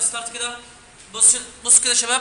ستارت كده بص بص كده يا شباب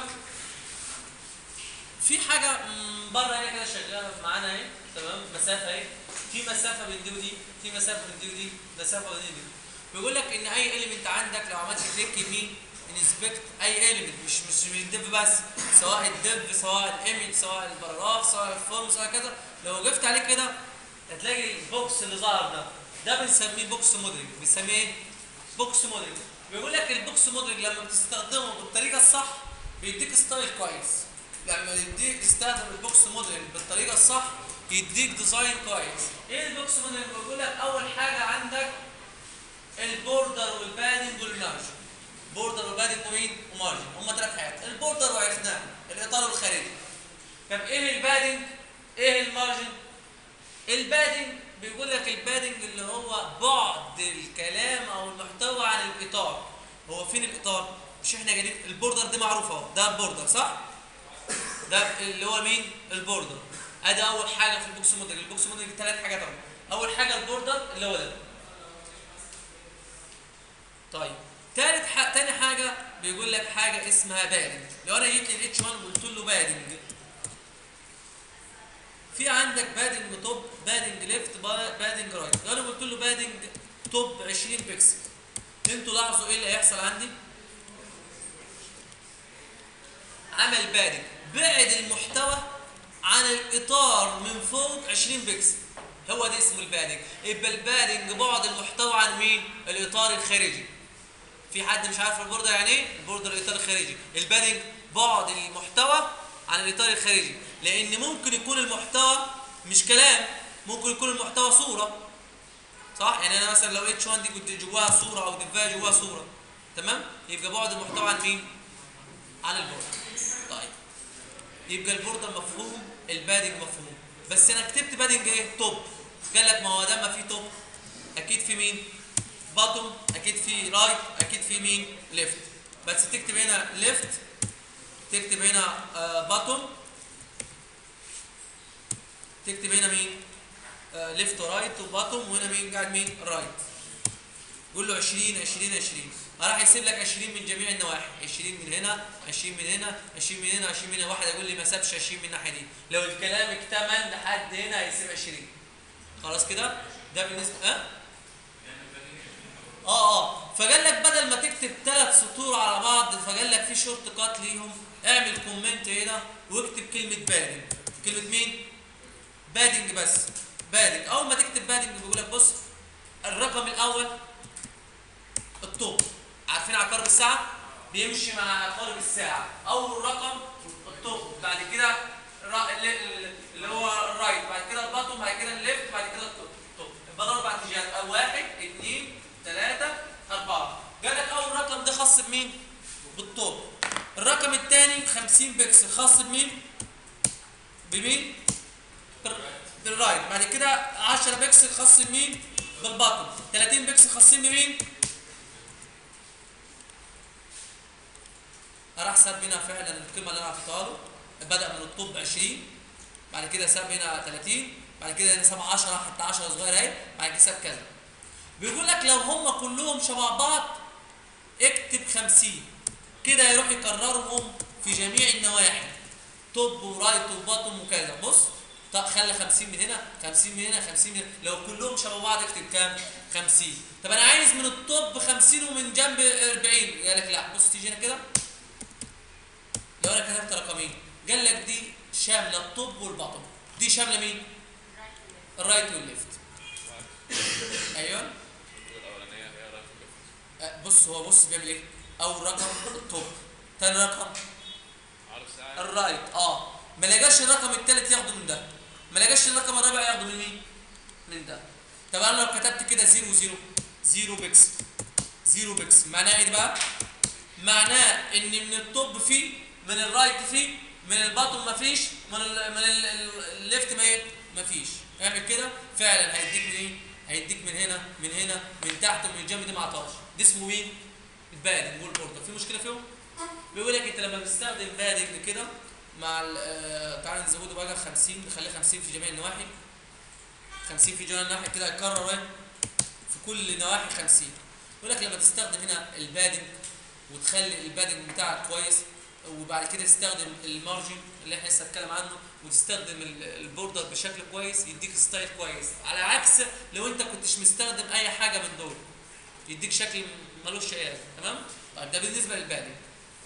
في حاجه من بره هنا كده شغاله معانا اهي تمام مسافه اهي في مسافه بين دي ودي في مسافه بين دي ودي مسافه بين دي ودي بيقول لك ان اي اليمنت عندك لو عملت كليك يمين انسبكت اي اليمنت مش مش من الديف بس سواء الديف سواء الايمج سواء الباراجراف سواء الفورم سواء كذا لو وقفت عليه كده هتلاقي البوكس اللي ظهر ده ده بنسميه بوكس موديلنج بنسميه ايه؟ بوكس موديلنج بيقول لك البوكس موديلنج لما بتستخدمه بالطريقه الصح بيديك ستايل كويس لما يديك تستخدم البوكس موديلنج بالطريقه الصح يديك ديزاين كويس ايه البوكس موديلنج بيقول لك اول حاجه عندك البوردر والبادنج والمارجن بوردر وبادنج ومين ومارجن هم ثلاث حاجات البوردر وعرفناه الاطار الخارجي طب ايه البادنج ايه المارجن البادنج بيقول لك البادنج اللي هو بعد الكلام او المحتوى عن الاطار هو فين الاطار مش احنا جايين البوردر دي معروفه اهو ده البوردر صح ده اللي هو مين البوردر ادي اول حاجه في البوكس موديل البوكس موديل ثلاث حاجات اهو اول حاجه البوردر اللي هو ده طيب ثالث ح... تاني حاجه بيقول لك حاجه اسمها بادنج لو انا جيت للاتش 1 وقلت له بادنج في عندك بادنج توب بادنج ليفت بادنج رايت لو انا قلت له بادنج توب 20 بكسل انتوا لاحظوا ايه اللي هيحصل عندي عمل بادنج بعد المحتوى عن الاطار من فوق 20 بكسل هو ده اسمه البادنج يبقى البادنج بعد المحتوى عن مين الاطار الخارجي في حد مش عارف البوردر يعني ايه البوردر الاطار الخارجي البادنج بعد المحتوى عن الاطار الخارجي لان ممكن يكون المحتوى مش كلام ممكن يكون المحتوى صوره صح يعني انا مثلا لو اتش 1 دي كنت جواها صوره او دفايه جواها صوره تمام يبقى بعد المحتوى عن مين عن البوردر طيب يبقى البوردر مفهوم البادنج مفهوم بس انا كتبت بادنج ايه توب قال لك ما هو ده ما في توب اكيد في مين باتوم اكيد في رايت اكيد في مين ليفت بس تكتب هنا ليفت تكتب هنا باتوم تكتب هنا مين ليفت ورايت وباتوم وهنا مين قاعد مين رايت قول له 20 20 20 راح يسيب لك 20 من جميع النواحي 20 من هنا 20 من هنا 20 من هنا 20 من هنا واحد يقول لي ما سابش 20 من الناحيه دي لو الكلام اكتمل لحد هنا هيسيب 20 خلاص كده ده بالنسبه اه اه اه فقال لك بدل ما تكتب ثلاث سطور على بعض فقال لك في شورت كات ليهم اعمل كومنت هنا واكتب كلمه بادنج كلمه مين بادنج بس بادنج اول ما تكتب بادنج بيقول لك بص الرقم الاول الطوب عارفين عقارب الساعه بيمشي مع عقارب الساعه اول رقم الطوب بعد كده اللي هو الرايت بعد كده الباطن بعد كده الليفت بعد كده الطوب يبقى اربع اتجاهات واحد اثنين ثلاثة أربعة قال لك أول رقم ده خاص بمين؟ بالطوب الرقم الثاني 50 بكسل خاص بمين؟ بمين؟ بالرايت بعد كده 10 بكسل خاص بمين؟ بالبطن 30 بكسل خاصين بمين؟ راح ساب هنا فعلا القيمة اللي أنا حطيتها له بدأ من الطوب 20 بعد كده ساب هنا 30 بعد كده هنا ساب 10 حتى 10 صغيرة أهي بعد كده ساب كذا بيقول لك لو هم كلهم شبه بعض اكتب 50 كده يروح يكررهم في جميع النواحي توب ورايت وباطن وكذا بص طب خلي 50 من هنا 50 من هنا 50 من هنا لو كلهم شبه بعض اكتب كام 50 طب انا عايز من الطب 50 ومن جنب 40 قال لك لا بص تيجي هنا كده لو انا كتبت رقمين قال لك دي شامله الطب والبطن دي شامله مين الرايت والليفت ايوه الاولانيه هي رايت وليفت أه، بص هو بص بيعمل ايه اول رقم الطب ثاني رقم عارف ساعه الرايت اه ما لقاش الرقم الثالث ياخده من ده ما لقاش الرقم الرابع ياخده من مين من ده طب انا لو كتبت كده 0 0 0 بكس 0 بكس معناه ايه بقى معناه ان من الطب فيه من الرايت فيه من الباطن ما فيش من ال من ال- ال- الليفت ما ايه ما فيش اعمل كده فعلا هيديك من ايه هيديك من هنا من هنا من تحت من الجنب دي ما عطاش ده اسمه مين البادنج والبوردر في مشكله فيهم بيقول لك انت لما بتستخدم بادنج كده مع ال- آه، تعال نزوده بقى 50 نخليه 50 في جميع النواحي 50 في جميع النواحي كده هيكرر ايه في كل نواحي 50 يقول لك لما تستخدم هنا البادنج وتخلي البادنج بتاعك كويس وبعد كده تستخدم المارجن اللي احنا لسه هنتكلم عنه وتستخدم ال- البوردر بشكل كويس يديك ستايل كويس على عكس لو انت كنتش مستخدم اي حاجه من دول يديك شكل ملوش اي لازمه تمام طيب ده بالنسبه للبادنج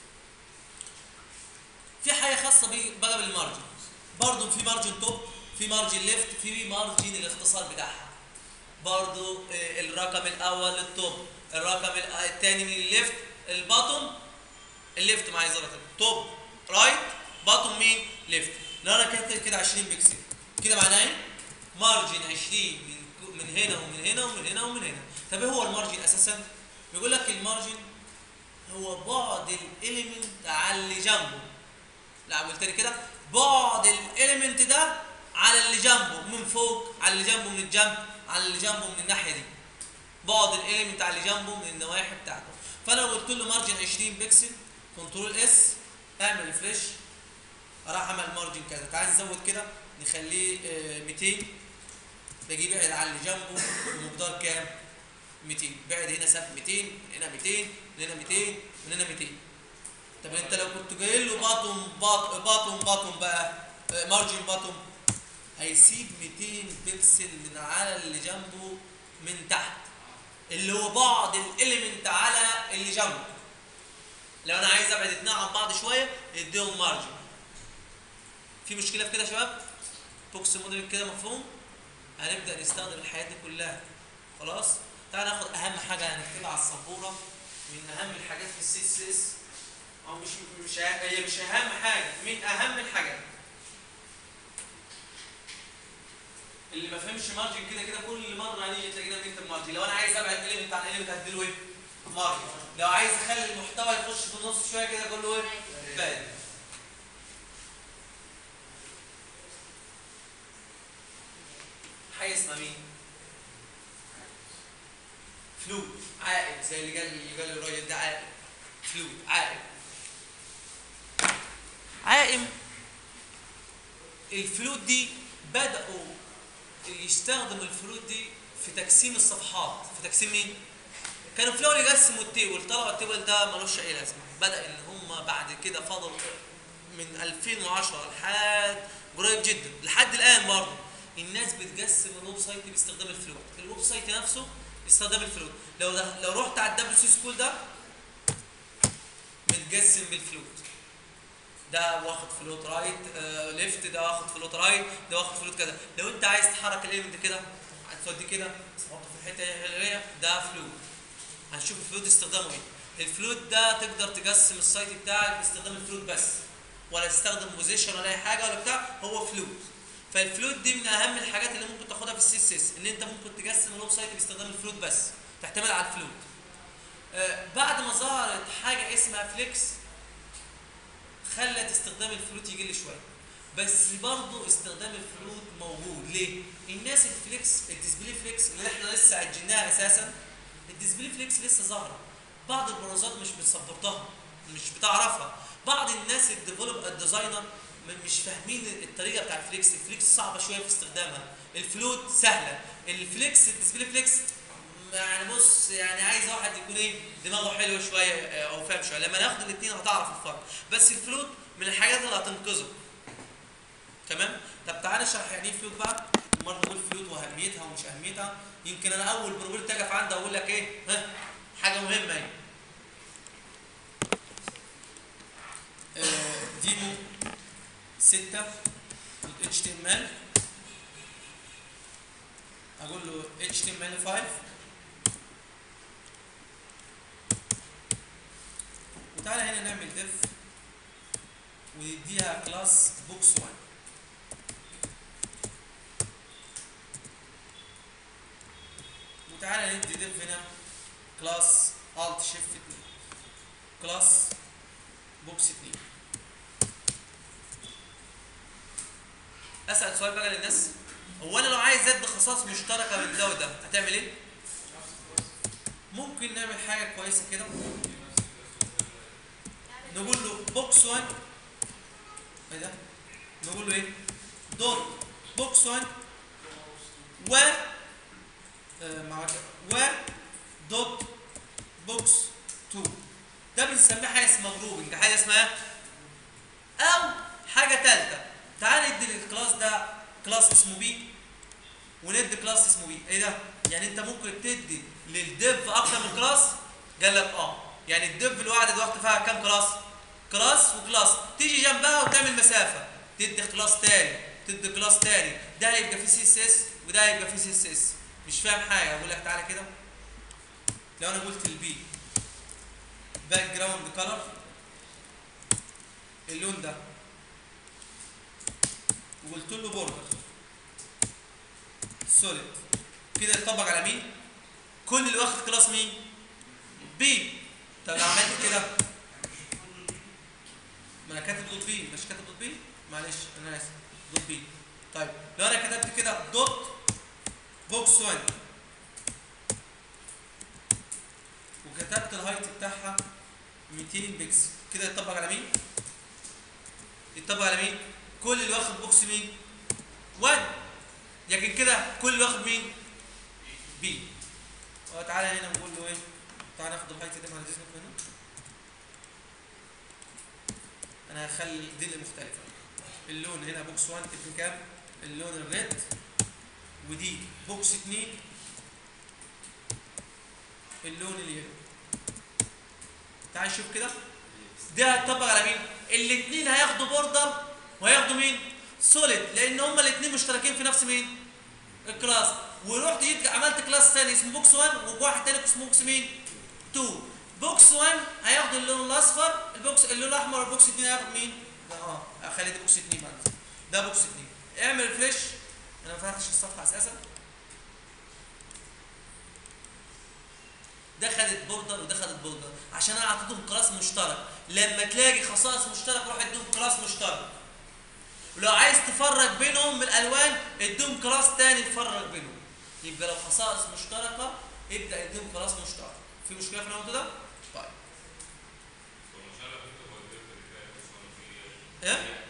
في حاجه خاصه بيه بقى بالمارجن برضه في مارجن توب في مارجن ليفت في مارجن الاختصار بتاعها برضه آه، الرقم الاول للتوب الرقم الثاني من الليفت الباطن الليفت معايا ظبط توب رايت باطن مين ليفت لو انا كاتب كده 20 بكسل كده معناه ايه مارجن 20 من كو- من هنا ومن هنا ومن هنا ومن هنا طب ايه هو المارجن اساسا بيقول لك المارجن هو بعد الاليمنت على اللي جنبه لا قلت لي كده بعد الاليمنت ده على اللي جنبه من فوق على اللي جنبه من الجنب على اللي جنبه من الناحيه دي بعد الاليمنت على اللي جنبه من النواحي بتاعته فانا لو قلت له مارجن 20 بكسل كنترول اس اعمل ريفريش راح عمل مارجن كذا تعال نزود كده نخليه آه، 200 باجي بعد على اللي جنبه بمقدار كام 200 بعد هنا ساب 200 من هنا 200 من هنا 200 من هنا 200 طب انت لو كنت جاي له باطن باطن باطن باطن بقى آه، مارجن باطن هيسيب 200 بكسل من على اللي جنبه من تحت اللي هو بعد الاليمنت على اللي جنبه لو انا عايز ابعد اتنين عن بعض شويه اديهم مارجن في مشكله في كده يا شباب بوكس موديل كده مفهوم هنبدا نستخدم الحاجات دي كلها خلاص تعال ناخد اهم حاجه هنكتبها على السبوره من اهم الحاجات في السي اس اس او مش مش أه- هي مش اهم حاجه من اهم الحاجات اللي ما فهمش مارجن كده كده كل مره هنيجي تلاقينا بنكتب مارجن لو انا عايز ابعد اليمنت عن اليمنت هديله ايه مارجن لو عايز اخلي المحتوى يخش في النص شويه كده اقول له ايه باد حاجه اسمها مين فلوت عائد زي اللي قال اللي قال الراجل ده عائد فلوت عائد عائم الفلوت دي بدأوا يستخدموا الفلوت دي في تقسيم الصفحات في تقسيم مين؟ كانوا في الاول يقسموا التيبل طلعوا التيبل ده ملوش اي لازمه بدا ان هم بعد كده فضلوا من 2010 لحد قريب جدا لحد الان برضه الناس بتقسم الويب سايت باستخدام الفلوت الويب سايت نفسه باستخدام الفلوت لو ده لو رحت على الدبليو سي سكول ده متقسم بالفلوت ده واخد فلوت رايت آه ليفت ده واخد فلوت رايت ده واخد فلوت كده لو انت عايز تحرك الايمنت كده هتوديه كده تحطه في الحته الهلاليه ده فلوت هنشوف الفلوت استخدامه ايه الفلوت ده تقدر تقسم السايت بتاعك باستخدام الفلوت بس ولا تستخدم بوزيشن ولا اي حاجه ولا بتاع هو فلوت فالفلوت دي من اهم الحاجات اللي ممكن تاخدها في السي اس اس ان انت ممكن تقسم الويب سايت باستخدام الفلوت بس تعتمد على الفلوت آه بعد ما ظهرت حاجه اسمها فليكس خلت استخدام الفلوت يقل شويه بس برضه استخدام الفلوت موجود ليه؟ الناس الفليكس الديسبلاي فليكس اللي احنا لسه عجلناها اساسا الديسبلاي فليكس لسه ظاهره بعض البراوزات مش بتسبورتها مش بتعرفها بعض الناس الديفلوب الديزاينر م- مش فاهمين الطريقه بتاع الفليكس الفليكس صعبه شويه في استخدامها الفلوت سهله الفليكس الديسبلاي فليكس يعني بص يعني عايز واحد يكون ايه دماغه حلوه شويه آه، او فاهم شويه لما ناخد الاثنين هتعرف الفرق بس الفلوت من الحاجات اللي هتنقذك تمام طب تعالى اشرح يعني ايه فلوت بقى مره نقول فلوت واهميتها ومش اهميتها يمكن انا اول بروبيل تقف عندي اقول لك ايه ها حاجه مهمه اهي آه، ديمو 6 اتش تي ام ال اقول له اتش تي ام ال 5 وتعالى هنا نعمل ديف ونديها كلاس بوكس 1 وتعالى ندي ديف هنا كلاس الت شيفت 2 كلاس بوكس 2 اسال سؤال بقى للناس هو انا لو عايز ادي خصائص مشتركه من ده وده هتعمل ايه؟ ممكن نعمل حاجه كويسه كده نقول له بوكس 1 ايه ده؟ نقول له ايه؟ دوت بوكس 1 و آه، مع و دوت بوكس 2 ده بنسميه حاجه اسمها جروبنج حاجه اسمها او حاجه ثالثه تعال ندي للكلاس ده كلاس اسمه بي وندي كلاس اسمه بي ايه ده يعني انت ممكن تدي للديف اكتر من كلاس قال لك اه يعني الديف الواحده الوقت فيها كام كلاس كلاس وكلاس تيجي جنبها وتعمل مسافه تدي كلاس تاني تدي كلاس تاني ده هيبقى فيه سي اس اس وده هيبقى فيه سي اس اس مش فاهم حاجه اقول لك تعالى كده لو انا قلت البي باك جراوند كلر اللون ده وقلت له بوردر سوليد كده يطبق على مين كل اللي واخد كلاس مين بي طب لو عملت كده ما انا كاتب دوت بي مش كاتب دوت بي معلش انا اسف دوت بي طيب لو انا كتبت كده دوت بوكس 1 وكتبت الهايت بتاعها 200 بكسل كده يطبق على مين يطبق على مين كل اللي واخد بوكس مين 1 لكن كده كل اللي واخد مين بي تعالى هنا نقول له ايه تعالى ناخد الهايت ده مع الجسم هنا انا هخلي دي اللي مختلفه اللون هنا بوكس 1 تبقى كام اللون الريد ودي بوكس 2 اللون اليلو تعال شوف كده ده هيطبق على مين الاثنين هياخدوا بوردر وهياخدوا مين سوليد لان هما الاثنين مشتركين في نفس مين الكلاس ورحت جيت عملت كلاس ثاني اسمه بوكس 1 وواحد تاني اسمه بوكس مين 2 بوكس 1 هياخد اللون الاصفر البوكس اللون الاحمر البوكس 2 هياخد مين ده اه اخلي ده بوكس 2 بعد كده. ده بوكس 2 اعمل فلاش انا ما فتحتش الصفحه اساسا ده خدت بوردر وده خدت بوردر عشان انا اعطيتهم كلاس مشترك لما تلاقي خصائص مشتركه روح اديهم كلاس مشترك ولو عايز تفرق بينهم بالالوان اديهم كلاس تاني تفرق بينهم يبقى لو خصائص مشتركه ابدا اديهم كلاس مشترك في مشكله في النقطه ده طيب ايه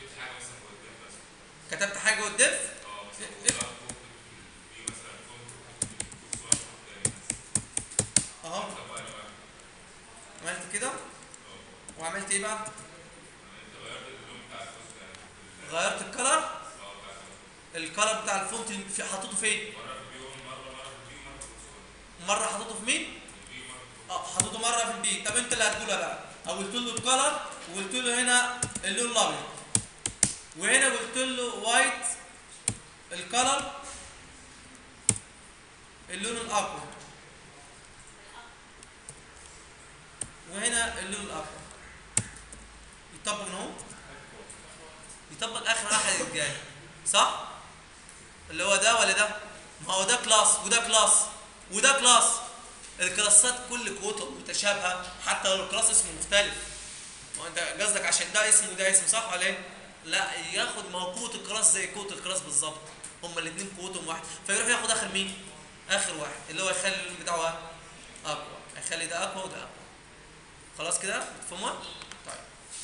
كتبت حاجه جوه الدف اهو عملت كده وعملت ايه بقى غيرت الكلر الكلر بتاع الفونت اللي في حطيته فين مره حطيته في مين اه حطيته مره في البي طب انت اللي هتقولها بقى او قلت له الكلر وقلت له هنا اللون الابيض وهنا قلت له وايت الكلر اللون الاقوى وهنا اللون الاخضر يطبق من هو يطبق اخر واحد الجاي صح اللي هو ده ولا ده ما هو ده كلاس وده كلاس وده كلاس الكلاسات كل قوتهم متشابهه حتى لو الكلاس اسمه مختلف ما انت قصدك عشان ده اسم وده اسم صح ولا ايه لا ياخد ما هو قوه الكلاس زي قوه الكلاس بالظبط هما الاثنين قوتهم واحد فيروح ياخد اخر مين اخر واحد اللي هو يخلي اللون بتاعه اقوى يخلي ده اقوى وده اقوى خلاص كده مفهومه طيب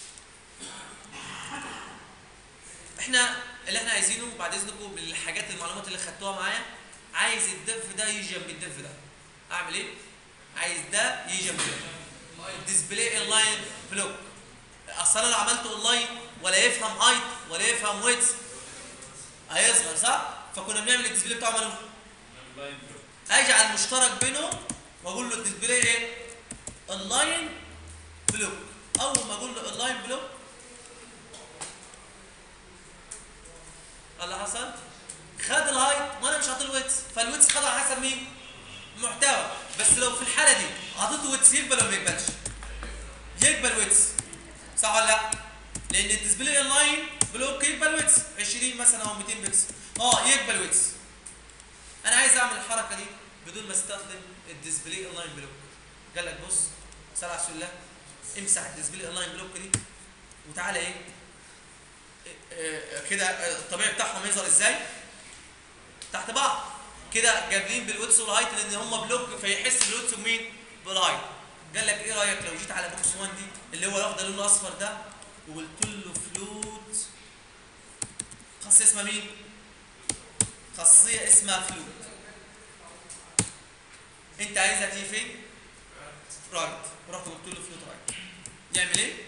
احنا اللي احنا عايزينه بعد اذنكم من الحاجات المعلومات اللي خدتوها معايا عايز الدف ده يجي جنب الدف ده اعمل ايه عايز ده يجي جنب ده ديسبلاي اونلاين بلوك اصل انا لو عملت اونلاين ولا يفهم هايت ولا يفهم ويتس هيصغر صح فكنا بنعمل الديسبلاي بتاعه ماله اجعل مشترك بينهم واقول له الديسبلاي ايه اونلاين بلوك اول ما اقول له اونلاين بلوك اللي حصل خد الهايت وانا مش عاطيه الويتس فالويتس خد على حسب مين محتوى بس لو في الحاله دي عطيته ويتس يقبل ولا ما يقبلش يقبل ويتس صح ولا لا لان الديسبلاي اونلاين بلوك يقبل ويتس 20 مثلا او 200 بكس اه يقبل ويتس انا عايز اعمل الحركه دي بدون ما استخدم الديسبلاي اونلاين بلوك قال لك بص صلى على رسول الله امسح الديسبلاي اونلاين بلوك دي وتعالى ايه آه، كده آه، الطبيعي بتاعهم يظهر ازاي تحت بعض كده جابلين بالويتس والهايت لان هم بلوك فيحس بالويتس ومين بالهايت قال لك ايه رايك لو جيت على بوكس 1 دي اللي هو واخده لونه اصفر ده وقلت له فلوت خاصيه اسمها مين خاصيه اسمها فلوت انت عايزها تيجي فين رايت ورحت قلت له فلوت رايت يعمل ايه؟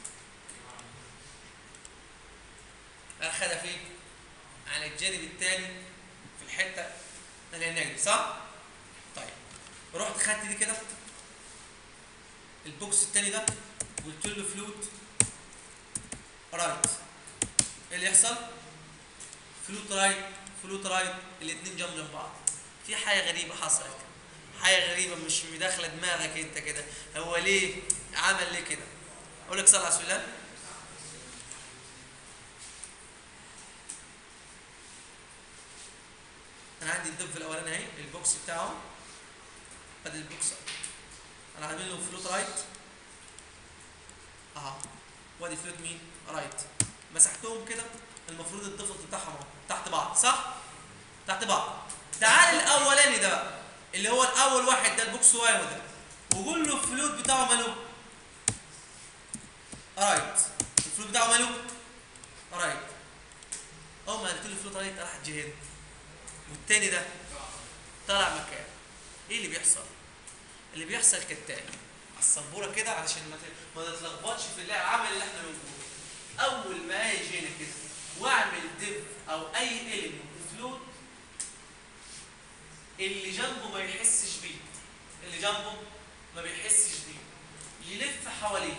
اخدها فين؟ على الجانب الثاني في الحته اللي هناك دي صح؟ طيب رحت خدت دي كده البوكس الثاني ده قلت له فلوت رايت ايه اللي يحصل؟ فلوت رايت فلوت رايت الاثنين جنب جنب بعض في حاجه غريبه حصلت حاجه غريبه مش مداخله دماغك انت كده هو ليه عمل ليه كده اقول لك صلى على رسول الله انا عندي الدب الاولاني اهي البوكس بتاعه ادي البوكس انا عامل له فلوت رايت اها وادي فلوت مين رايت مسحتهم كده المفروض الديفولت بتاعهم اهو تحت بعض صح تحت بعض تعال الاولاني ده بقى اللي هو الاول واحد ده البوكس واي ده وقول له الفلوت بتاعه ماله رايت الفلوت بتاعه ماله رايت اول ما قلت له فلوت رايت راح جهد والتاني ده طلع مكان ايه اللي بيحصل اللي بيحصل كالتالي على السبوره كده علشان ما ت- ما تتلخبطش في اللعب العمل اللي احنا بنقوله اول ما اجي هنا كده واعمل ديف او اي اليمنت فلوت اللي جنبه ما يحسش بيه اللي جنبه ما بيحسش بيه يلف حواليه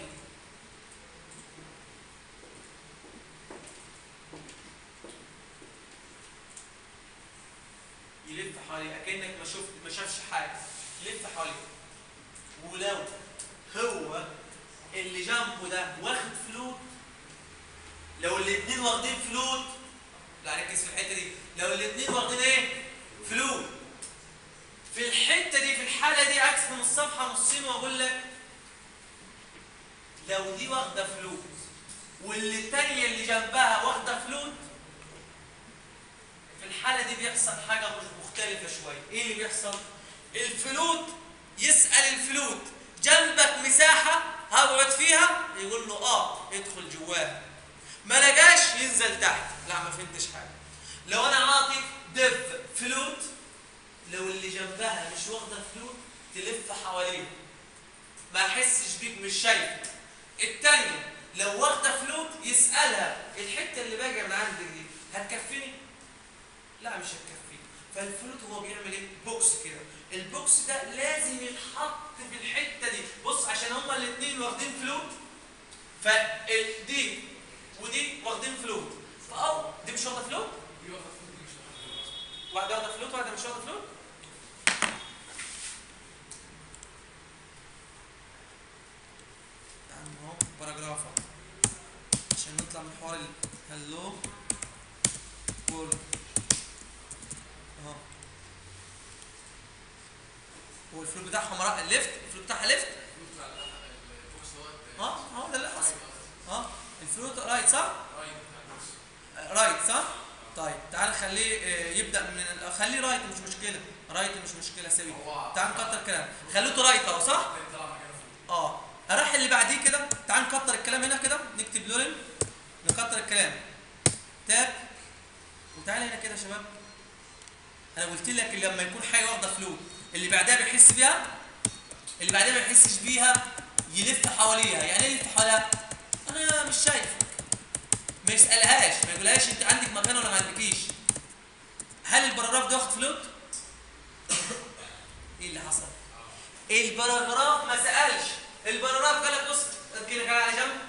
يلف حواليه اكنك ما شفت ما شافش حاجه يلف حواليه ولو هو اللي جنبه ده واخد فلوت لو الاثنين واخدين فلوت لا ركز في الحته دي لو الاثنين واخدين ايه فلوت في الحته دي في الحاله دي اقسم الصفحه نصين واقول لك لو دي واخده فلوت واللي التانية اللي جنبها واخده فلوت في الحاله دي بيحصل حاجه مش مختلفه شويه ايه اللي بيحصل الفلوت يسال الفلوت جنبك مساحه هقعد فيها يقول له اه ادخل جواها ما لقاش ينزل تحت لا ما فهمتش حاجه لو انا عاطي دف فلوت لو اللي جنبها مش واخده فلوت تلف حواليه ما يحسش بيك مش شايف التانية لو واخده فلوت يسالها الحته اللي باقيه من عندك دي هتكفيني لا مش هتكفيني فالفلوت هو بيعمل ايه بوكس كده البوكس ده لازم يتحط في الحته دي بص عشان هما الاثنين واخدين فلوت فدي ودي واخدين فلوت فأو دي مش واخده فلوت واحده واخده فلوت واحده مش واخده فلوت يا عم اهو باراجراف اهو عشان نطلع من حوار الهلو كول اهو هو الفلوت بتاعهم را- ليفت الفلوت بتاعها ليفت اه اه ده اللي حصل اه الفلوت رايت صح؟ رايت صح؟ طيب تعال نخليه آه، يبدا من ال- خليه رايت مش مشكله رايت مش مشكله سوي تعال نكتر الكلام خليته رايت اهو صح؟ اه اروح اللي بعديه كده تعال نكتر الكلام هنا كده نكتب لورين نكتر الكلام تاب وتعال هنا كده يا شباب انا قلت لك لما يكون حاجه واخده فلوت اللي بعدها بيحس بيها اللي بعدها ما يحسش بيها يلف حواليها يعني ايه يلف حواليها انا مش شايف ما يسالهاش ما يقولهاش انت عندك مكان ولا ما عندكيش هل البراجراف ده واخد فلوت ايه اللي حصل البراجراف ما سالش البراجراف قال لك بص كده كده على جنب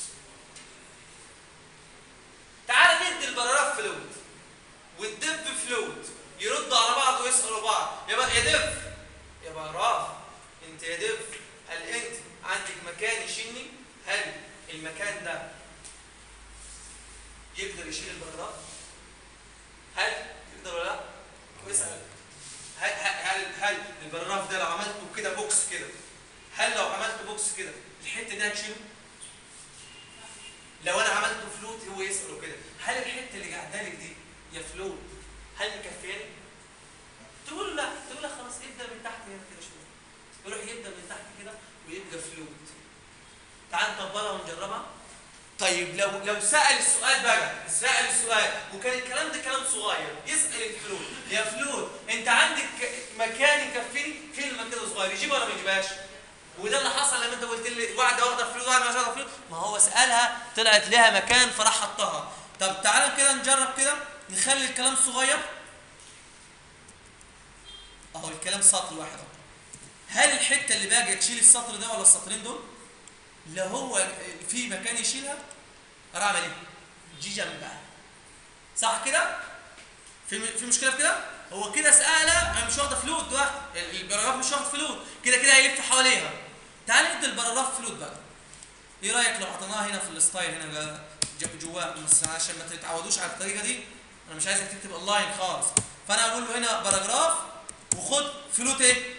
تعال ندي البراجراف فلوت والدب فلوت يردوا على بعض ويسالوا بعض يا بقى يا دف يا براف انت يا دف هل انت عندك مكان يشيلني هل المكان ده يقدر يشيل البراف هل يقدر ولا لا ويسال هل هل هل البراف ده لو عملته كده بوكس كده هل لو عملت بوكس كده الحته دي هتشيله لو انا عملت فلوت هو يساله كده هل الحته اللي قاعده لك دي يا فلوت هل مكفياني تقول له لا تقول له خلاص ابدا من تحت هنا كده شويه يروح يبدا من تحت كده ويبقى فلوت تعال نطبقها ونجربها طيب لو لو سال السؤال بقى سال السؤال وكان الكلام ده كلام صغير يسال الفلوت يا فلوت انت عندك مكان يكفيني كلمه كده صغير يجيبها ولا ما يجيبهاش وده اللي حصل لما انت قلت لي واحده واخده فلوس واحده مش واخده فلوس ما هو سالها طلعت لها مكان فراح حطها طب تعالى كده نجرب كده نخلي الكلام صغير اهو الكلام سطر واحد اهو هل الحته اللي باقيه تشيل السطر ده ولا السطرين دول لو هو في مكان يشيلها راح عمل ايه جي جنبها صح كده في في مشكله في كده هو كده سألة هي مش واخده فلوت واحد البراجراف مش واخد فلوت كده كده هيلف حواليها تعال ندي البراجراف فلوت بقى ايه رايك لو حطيناها هنا في الستايل هنا بقى ج- جواه بس عشان ما تتعودوش على الطريقه دي انا مش عايزك تكتب اونلاين خالص فانا اقول له هنا باراجراف وخد فلوت ايه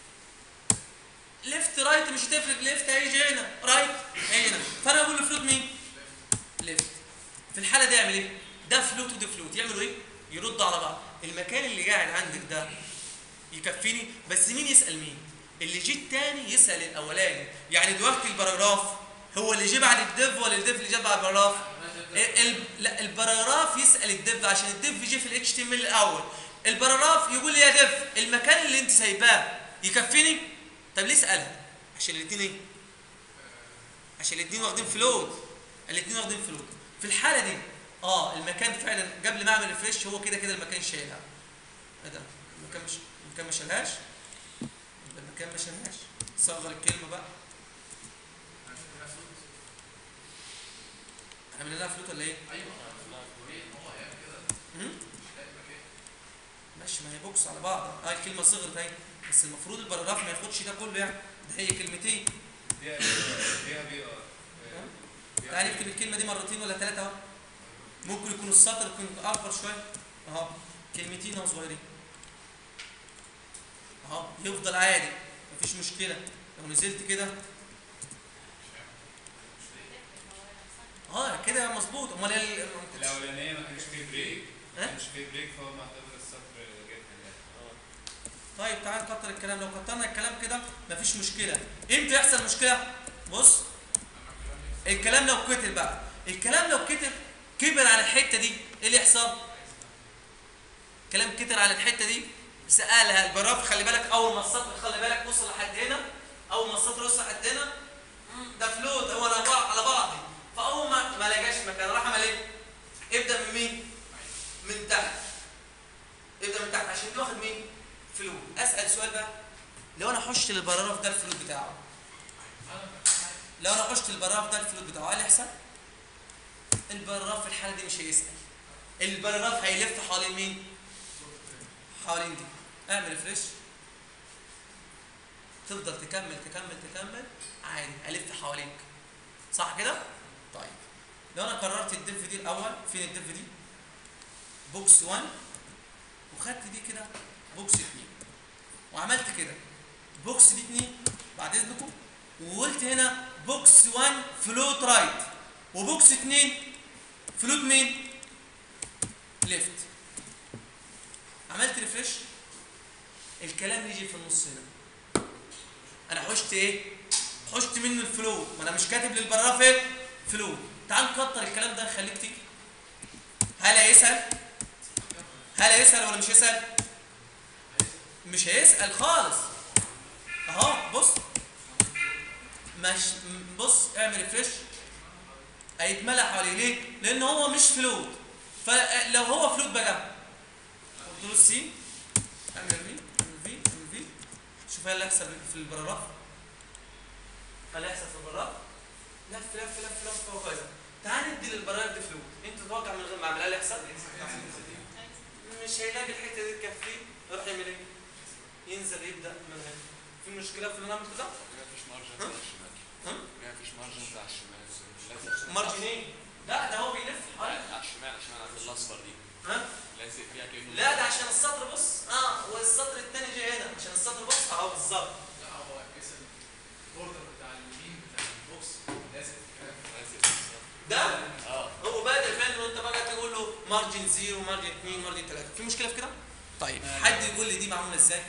ليفت رايت مش هتفرق ليفت هيجي هنا رايت هيجي هنا فانا اقول له فلوت مين ليفت في الحاله دي يعمل ايه ده فلوت وده فلوت يعملوا ايه يردوا على بعض المكان اللي قاعد عندك ده يكفيني بس مين يسال مين اللي جه التاني يسال الاولاني يعني دلوقتي الباراجراف هو اللي جه بعد الديف ولا الديف اللي جه بعد الباراجراف ال- ال- لا الباراجراف يسال الديف عشان الديف جه في الاتش تي ام ال الاول الباراجراف يقول لي يا ديف المكان اللي انت سايباه يكفيني طب ليه سالها عشان الاثنين ايه عشان الاثنين واخدين فلوت الاثنين واخدين فلوت في الحاله دي اه المكان فعلا قبل ما اعمل ريفريش هو كده كده المكان شايلها ايه ده المكان مش المكان ما شالهاش يبقى المكان ما شالهاش صغر الكلمه بقى عملنا لها فلوت ولا ايه؟ مم؟ ماشي ما هي بوكس على بعض اه الكلمه صغرت اهي بس المفروض الباراجراف ما ياخدش ده كله يعني ده هي كلمتين فيها فيها بي تعالى نكتب الكلمه دي مرتين ولا ثلاثه اهو ممكن يكون السطر يكون اكبر شويه اهو كلمتين اهو صغيرين اهو يفضل عادي مفيش مشكله لو نزلت كده اه كده مظبوط امال ايه ال- الاولانيه ما كانش فيه بريك ما ها؟ كانش فيه بريك فهو معتبر السطر جدا طيب تعال نكتر الكلام لو كترنا الكلام كده مفيش مشكله امتى يحصل مشكله بص الكلام لو كتر بقى الكلام لو كتر كبر على الحته دي ايه اللي يحصل كلام كتر على الحته دي سالها البراف خلي بالك اول ما السطر خلي بالك وصل لحد هنا اول ما السطر وصل لحد هنا مم، ده فلوت هو على بعض على بعض فاول ما ما لقاش مكان راح عمل ايه ابدا من مين من تحت ابدا من تحت عشان انت واخد مين فلوت اسال سؤال بقى لو انا حشت البراف ده الفلوت بتاعه لو انا حشت البراف ده الفلوت بتاعه ايه اللي يحصل البراف في الحاله دي مش هيسال البراف هيلف حوالين مين حوالين دي اعمل فريش تفضل تكمل تكمل تكمل عادي الف حواليك صح كده طيب لو انا قررت الدف دي الاول فين الدف دي بوكس 1 وخدت دي كده بوكس 2 وعملت كده بوكس دي 2 بعد اذنكم وقلت هنا بوكس 1 فلوت رايت وبوكس 2 فلوت مين ليفت عملت ريفريش الكلام يجي في النص هنا انا حشت ايه حشت منه الفلوت ما انا مش كاتب للبراف ايه فلوت تعال نكتر الكلام ده نخليه كتير هل هيسال هل هيسال ولا مش هيسال مش هيسال خالص اهو بص مش م- بص اعمل ريفريش هيتملى حواليه ليه لان هو مش فلوت فلو هو فلوت بقى قلت له سي اعمل في اعمل في اعمل في شوف ايه اللي هيحصل في البراراف ايه اللي هيحصل في البراراف لف لف لف لف فوق كويس تعال ندي للبراراف دي فلوت انت تتوقع من غير ما اعملها اللي هيحصل مش هيلاقي الحته دي تكفيه يروح يعمل ايه ينزل يبدا من هنا في مشكله في النمط ده ما فيش مارجن ها؟ بتاع الشمال ها؟ ما فيش مارجن بتاع الشمال لازق مارجن ايه لا ده هو بيلف حوالي لا، على الشمال عشان عند الاصفر دي ها لازق فيها كانه لا ده عشان السطر بص اه والسطر الثاني جاي هنا عشان السطر بص اهو بالظبط لا هو اسم البوردر بتاع اليمين بتاع البوكس لازم لازق في الصف. ده اه هو بادئ فين وانت بقى تقول له مارجن زيرو مارجن 2 مارجن 3 في مشكله في كده طيب حد يقول لي دي معموله ازاي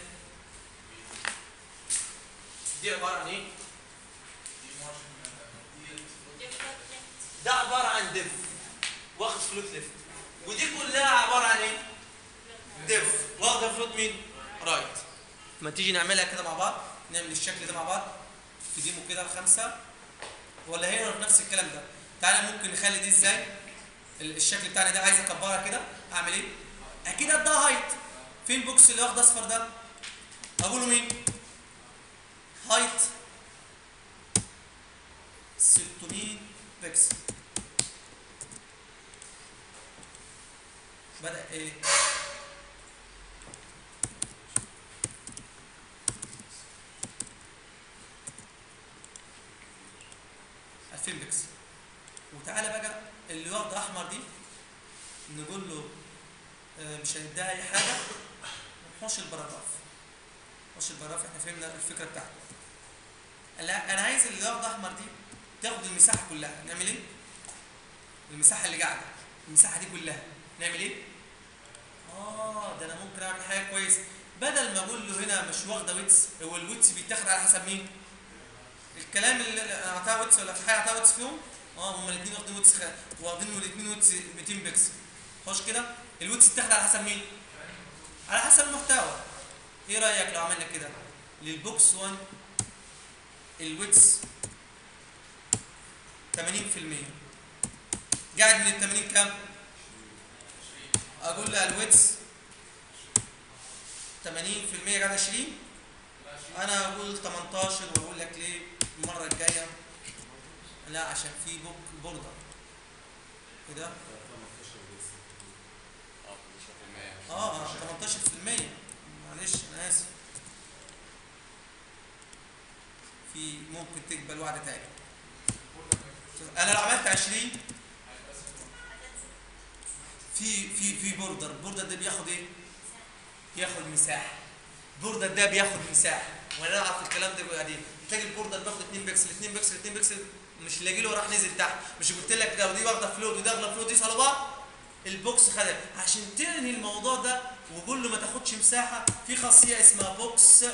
دي عباره عن ايه دي مارجن دي ده عباره عن ديف واخد فلوت ليفت ودي كلها عباره عن ايه ديف واخد فلوت مين رايت ما تيجي نعملها كده مع بعض نعمل الشكل ده مع بعض في ديمو كده خمسة ولا هي ولا نفس الكلام ده تعالى ممكن نخلي دي ازاي ال- الشكل بتاعنا ده عايز اكبرها كده اعمل ايه اكيد اديها هايت فين البوكس اللي واخد اصفر ده اقوله مين هايت 600 بكسل بدأ ايه ألفين بكسل وتعالى بقى اللي واخد احمر دي نقول له آه، مش هنديها اي حاجه نحوش البراجراف نحوش البراجراف احنا فهمنا الفكره بتاعته لا انا عايز اللي واخد احمر دي تاخد المساحه كلها نعمل ايه المساحه اللي قاعده المساحه دي كلها نعمل ايه اه ده انا ممكن اعمل حاجه كويسه بدل ما اقول له هنا مش واخده ويتس هو الويتس بيتاخد على حسب مين الكلام اللي أنا اعطاه ويتس ولا في حاجه اعطاه ويتس فيهم اه هما الاثنين واخدين ويتس خ... واخدين الاثنين ويتس 200 بكسل خش كده الويتس بتاخد على حسب مين على حسب المحتوى ايه رايك لو عملنا كده للبوكس 1 الويتس 80% قاعد من ال 80 كام اقول لها الويتس 80% قاعد 20 انا اقول 18 واقول لك ليه المره الجايه لا عشان في بوك بوردر كده اه 15% اه 18% معلش انا اسف في ممكن تقبل وعد تاني انا لو عملت 20 في في في بوردر البوردر ده بياخد ايه بياخد مساحه البوردر ده بياخد مساحه وانا اعرف الكلام ده بعدين تلاقي البوردر بياخد 2 بكسل 2 بكسل 2 بكسل مش لاقي له راح نزل تحت مش قلت لك لو دي واخده فلوت ودي واخده فلوت يسالوا بعض البوكس خدها عشان تنهي الموضوع ده وقول له ما تاخدش مساحه في خاصيه اسمها بوكس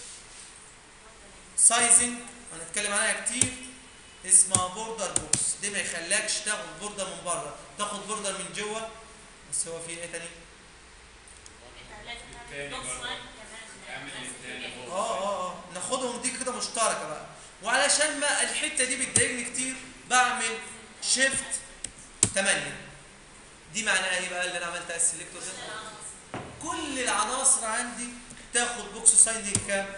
سايزنج هنتكلم عنها كتير اسمها بوردر بوكس دي ما يخليكش تاخد بوردر من بره تاخد بوردر من جوه بس هو في ايه تاني اعمل التاني اه اه اه ناخدهم دي كده مشتركه بقى وعلشان ما الحته دي بتضايقني كتير بعمل شيفت 8 دي معناها ايه بقى اللي انا عملتها السلكتور ده كل العناصر عندي تاخد بوكس سايندنج كام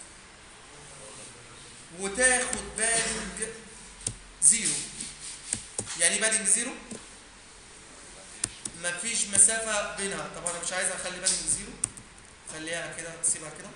وتاخد بادنج زيرو يعني ايه بادنج زيرو مفيش مسافه بينها طب انا مش عايز اخلي بادنج زيرو خليها كده سيبها كده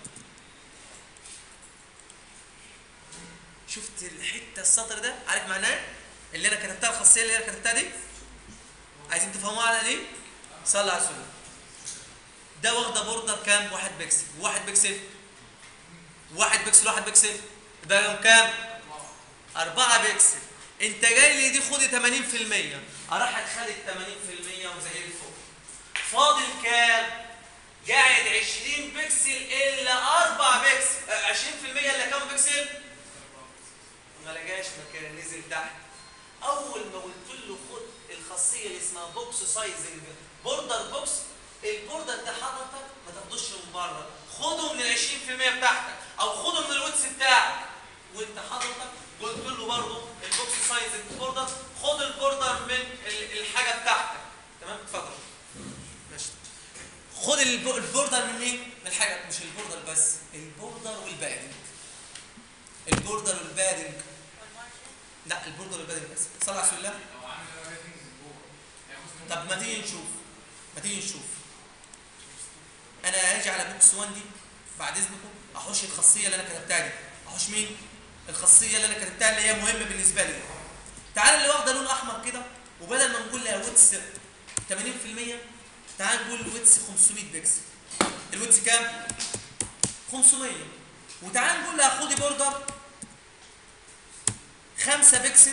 شفت الحته السطر ده عارف معناه إيه؟ اللي انا كتبتها الخاصيه اللي انا كتبتها دي عايزين تفهموها على ليه صلى على السنه ده واخده بوردر كام واحد بكسل واحد بكسل واحد بكسل واحد بكسل ده يوم كام أربعة بكسل انت جاي لي دي خدي 80% اروح اتخلي 80% وزي الفوق فاضل كام قاعد 20 بكسل الا 4 بكسل آه، 20% الا كام بكسل ما لقاش مكان نزل تحت اول ما قلت له خد الخاصيه اللي اسمها بوكس سايزنج بوردر بوكس البوردر ده حضرتك ما تاخدوش من بره خده من ال 20% بتاعتك او خده من الويتس بتاعك وانت حضرتك قلت له برضه البوكس سايزنج بوردر خد البوردر من ال- الحاجه بتاعتك تمام اتفضل ماشي خد الب- البوردر من مين؟ من الحاجه مش البوردر بس البوردر والبادنج البوردر والبادنج لا البوردر والبادنج بس صلى على رسول الله لو عامل ريتنج من جوه هياخد طب ما تيجي نشوف ما تيجي نشوف انا هاجي على بوكس 1 دي بعد اذنكم احوش الخاصيه اللي انا كتبتها دي احوش مين الخاصيه اللي انا كتبتها اللي هي مهمه بالنسبه لي تعال اللي واخده لون احمر كده وبدل ما نقول لها ويتس 80% تعال نقول ويتس 500 بكسل الويتس كام 500 وتعال نقول لها خدي بوردر 5 بكسل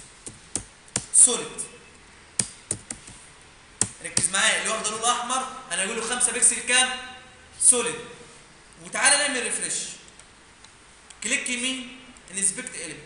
سوليد ركز معايا اللي واخد اللون الاحمر انا اقول له 5 بكسل كام سوليد وتعالى نعمل ريفرش كليك يمين انسبكت اليمنت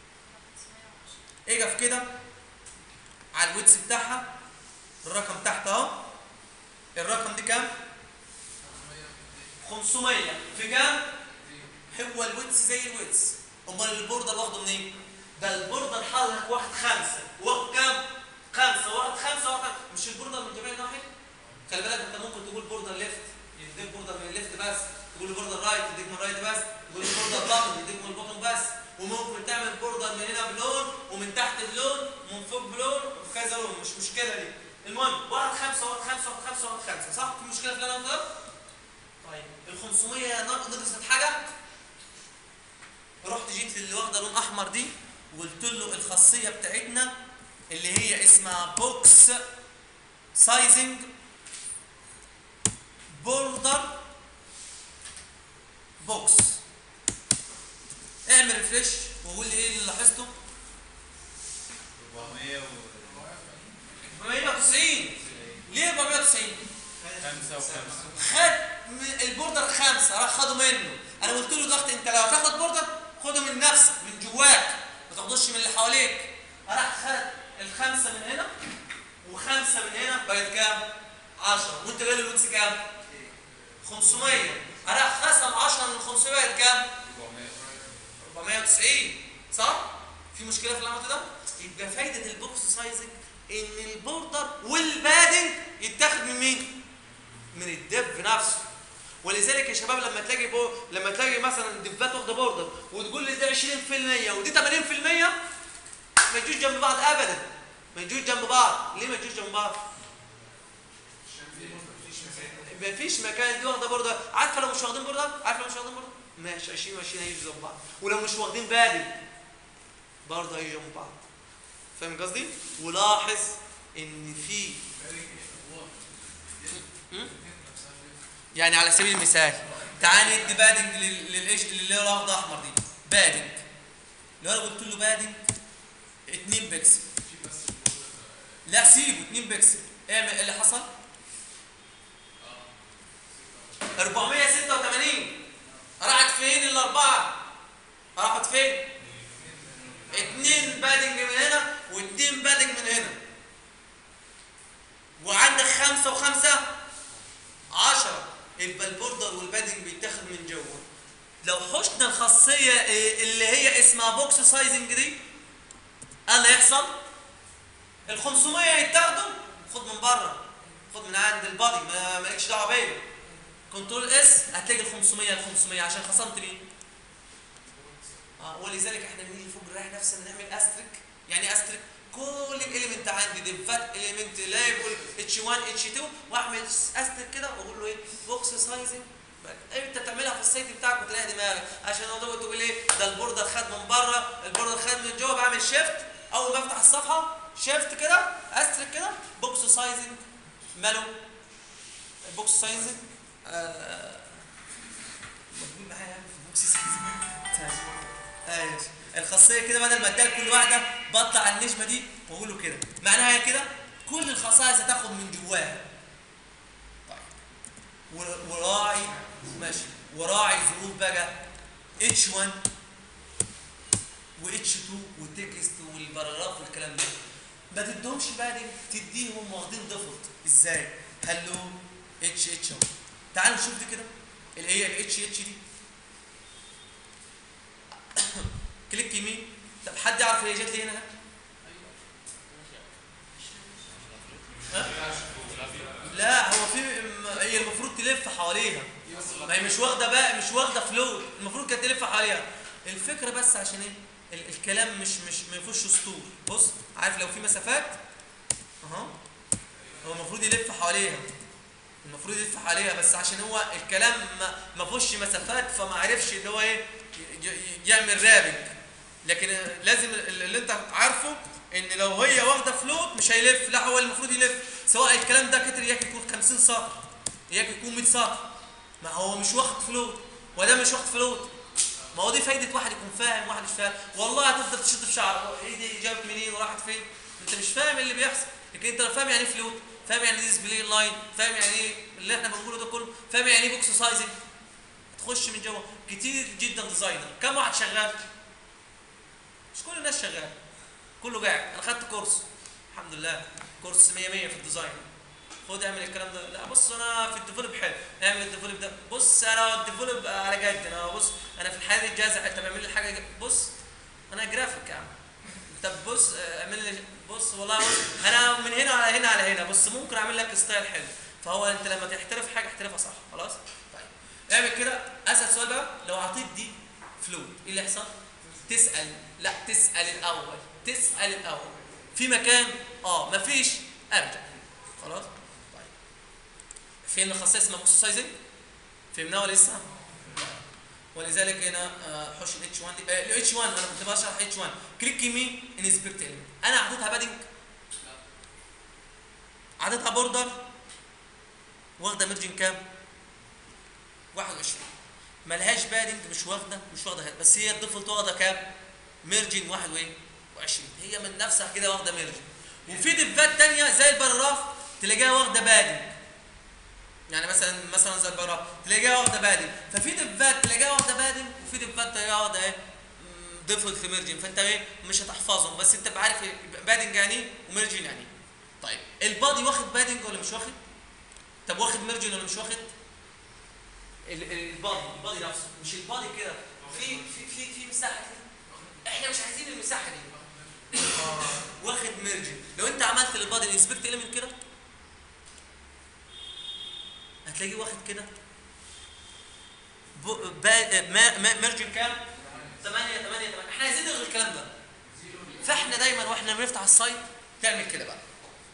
اجف كده على الويتس بتاعها الرقم تحت اهو الرقم دي كام 500 في كام هو الويتس زي الويتس امال البوردر واخده منين ده البوردر حضرتك واخد خمسه واخد كام خمسه واخد خمسه واخد خمسة. مش البوردر من جميع النواحي خلي بالك انت ممكن تقول بوردر ليفت يديك بوردر من الليفت بس تقول بوردر رايت يديك من الرايت بس تقول بوردر بطن يديك من البطن بس وممكن تعمل بوردر من هنا بلون ومن تحت بلون ومن فوق بلون وكذا لون مش مشكله دي المهم واحد خمسه واحد خمسه واحد خمسه واحد خمسه صح في مشكله في اللي انا قلته طيب ال 500 نق- نقصت حاجه رحت جيت للي واخده لون احمر دي وقلت له الخاصيه بتاعتنا اللي هي اسمها بوكس سايزنج بوردر بوكس اعمل ريفريش وقول لي ايه اللي لاحظته 400 و 490 ليه 490 5 و5 خد من البوردر خمسه راح خده منه انا قلت له ضغط انت لو هتاخد بوردر خده من نفسك من جواك ما تاخدوش من اللي حواليك راح خد الخمسه من هنا وخمسه من هنا بقت كام 10 وانت جاي له الوكس كام 500 راح خصم 10 من 500 بقت كام 490 صح في مشكله في اللي عملته ده يبقى فايده البوكس سايزنج ان البوردر والبادنج يتاخد من مين من الدب نفسه ولذلك يا شباب لما تلاقي بو... لما تلاقي مثلا دبات واخده بوردر وتقول لي ده 20% ودي 80% ما يجوش جنب بعض ابدا ما يجوش جنب بعض ليه ما يجوش جنب بعض ما فيش مكان دي واخده بوردر عارفه لو مش واخدين بوردر عارفه لو مش واخدين بوردر ماشي 20 و20 هيجوا جنب بعض ولو مش واخدين بادنج برضه هيجوا جنب بعض فاهم قصدي ولاحظ ان في م? يعني على سبيل المثال تعال ندي بادنج لل- للايش اللي هو الاخضر احمر دي بادنج لو انا قلت له بادنج 2 بكسل لا سيبه 2 بكسل اعمل إيه اللي حصل 486 راحت فين الاربعه راحت فين اتنين بادنج من هنا واتنين بادنج من هنا وعندك خمسة وخمسة عشرة يبقى البوردر والبادنج بيتاخد من جوه لو حشنا الخاصية إيه اللي هي اسمها بوكس سايزنج دي ايه اللي هيحصل؟ ال 500 هيتاخدوا خد من بره خد من عند البادي ما مالكش دعوه بيا كنترول اس هتلاقي ال 500 ال 500 عشان خصمت مين؟ اه ولذلك احنا بنيجي فوق نريح نفسنا نعمل استريك يعني ايه استريك كل الاليمنت عندي ديفات اليمنت ليبل اتش 1 اتش 2 واعمل استريك كده واقول له ايه بوكس سايزنج انت تعملها في السيت بتاعك وتلاقي دماغك عشان الموضوع تقول ايه ده البوردر خد من بره البوردر خد من جوه بعمل شيفت اول ما افتح الصفحه شيفت كده استريك كده بوكس سايزنج ماله بوكس سايزنج آه موجود معايا يعني في بوكس سايزنج ايوه الخاصيه كده بدل ما اديها لكل واحده بطلع النجمه دي واقول له كده معناها هي كده كل الخصائص هتاخد من جواها طيب ور- وراعي ماشي وراعي ظروف بقى اتش 1 واتش 2 والتكست والباراجراف والكلام ده ما تدهمش بقى دي تديهم واخدين ديفولت ازاي هلو اتش اتش اهو تعالوا نشوف دي كده اللي هي الاتش اتش دي كليك يمين طب حد يعرف هي جت لي هنا ها؟ لا هو في م- هي المفروض تلف حواليها ما هي مش واخده بقى مش واخده فلوت المفروض كانت تلف حواليها الفكره بس عشان ايه ال- الكلام مش مش ما يفوش سطور بص عارف لو في مسافات اها هو المفروض يلف حواليها المفروض يلف حواليها بس عشان هو الكلام ما ما فيهوش مسافات فما عرفش اللي هو ايه ي- ي- يعمل رابنج لكن لازم اللي انت عارفه ان لو هي واخده فلوت مش هيلف لا هو المفروض يلف سواء الكلام ده كتر ياك يكون 50 سطر ياك يكون 100 سطر ما هو مش واخد فلوت وده مش واخد فلوت ما هو دي فايده واحد يكون فاهم واحد مش فاهم والله هتفضل تشد في شعرك ايه دي جابت منين وراحت فين انت مش فاهم اللي بيحصل لكن انت لو فاهم يعني ايه فلوت فاهم يعني ايه ديسبلاي لاين فاهم يعني ايه اللي احنا بنقوله ده كله فاهم يعني ايه بوكس سايزنج تخش من جوه كتير جدا ديزاينر كم واحد شغال مش كل الناس شغال كله قاعد انا خدت كورس الحمد لله كورس 100 100 في الديزاين خد اعمل الكلام ده لا بص انا في الديفلوب حلو اعمل الديفلوب ده بص انا الديفلوب على جد انا بص انا في الحياه دي جاهز طب اعمل لي حاجه ج- بص انا جرافيك يا عم طب بص آه، اعمل لي بص والله بص انا من هنا على هنا على هنا بص ممكن اعمل لك ستايل حلو فهو انت لما تحترف حاجه احترفها صح خلاص طيب اعمل كده اسال سؤال بقى لو اعطيت دي فلويد ايه اللي يحصل تسال لا تسال الاول تسال الاول في مكان اه مفيش ارجع خلاص طيب فين الخاصيه اسمها بوكسوسايزنج فهمناها ولا لسه ولذلك هنا آه، حوش الاتش 1 دي الاتش 1 انا كنت بشرح اتش 1 كليك يمين انسبكت element انا اعطيتها بادنج اعطيتها بوردر واخده ميرجن كام 21 ملهاش بادنج مش واخده مش واخده هاد. بس هي الديفولت واخده كام ميرجن 21 هي من نفسها كده واخده ميرجن وفي ديفات تانية زي البراف تلاقيها واخده بادنج يعني مثلا مثلا زي البراف تلاقيها واخده بادنج ففي ديفات تلاقيها واخده بادنج وفي ديفات تلاقيها واخده ايه ديفولت ميرجن فانت ايه مش هتحفظهم بس انت عارف بادنج يعني ايه وميرجن يعني ايه طيب البادي واخد بادنج ولا مش واخد طب واخد ميرجن ولا مش واخد ال- ال- البادي البادي نفسه مش البادي كده في في في في مساحه كده احنا مش عايزين المساحه دي واخد ميرجن لو انت عملت للبادي انسبكت element كده هتلاقيه واخد كده ب- با- ما- ما- ميرجن كام 8 8 8 احنا عايزين نلغي الكلام ده فاحنا دايما واحنا بنفتح السايت تعمل كده بقى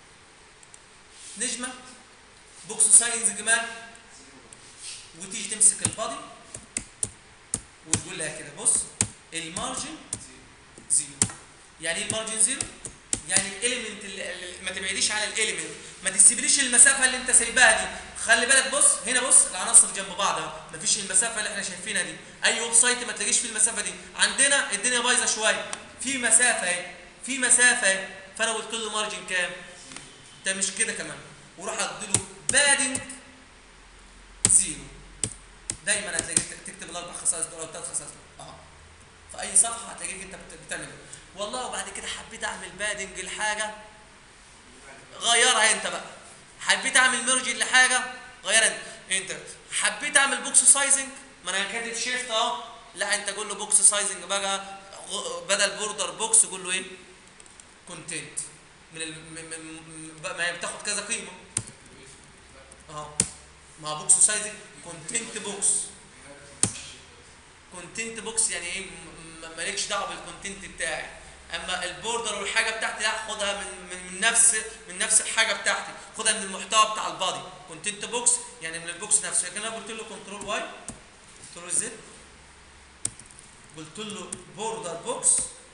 نجمه بوكس ساينز جمال وتيجي تمسك البادي وتقول لها كده بص المارجن زيرو يعني ايه المارجن زيرو يعني الاليمنت اللي اللي- ما تبعديش عن الاليمنت ما تسيبليش المسافه اللي انت سايباها دي خلي بالك بص هنا بص العناصر جنب بعض اهو مفيش المسافه اللي احنا شايفينها دي اي ويب سايت ما تلاقيش فيه المسافه دي عندنا الدنيا بايظه شويه في مسافه اهي في مسافه اهي فانا قلت له مارجن كام ده مش كده كمان وراح اديله بادنج زيرو دايما هتلاقيك تكتب الاربع خصائص دول او الثلاث خصائص دول اه في اي صفحه هتلاقيك انت بت- بتعمل كده. والله وبعد كده حبيت اعمل بادنج لحاجه غيرها انت بقى حبيت اعمل ميرجن لحاجه غيرها انت انت حبيت اعمل بوكس سايزنج ما انا كاتب شيفت اهو لا انت قول له بوكس سايزنج بقى غ- بدل بوردر بوكس قول له ايه كونتنت من ال... م... م... م... بقى- ما هي بتاخد كذا قيمه اه ما هو بوكس سايزنج كونتنت بوكس كونتنت بوكس يعني ايه م- م- مالكش دعوه بالكونتنت بتاعي اما البوردر والحاجه بتاعتي لا خدها من, من من نفس من نفس الحاجه بتاعتي خدها من المحتوى بتاع البادي كونتنت بوكس يعني من البوكس نفسه لكن انا قلت له كنترول واي كنترول زد قلت له بوردر بوكس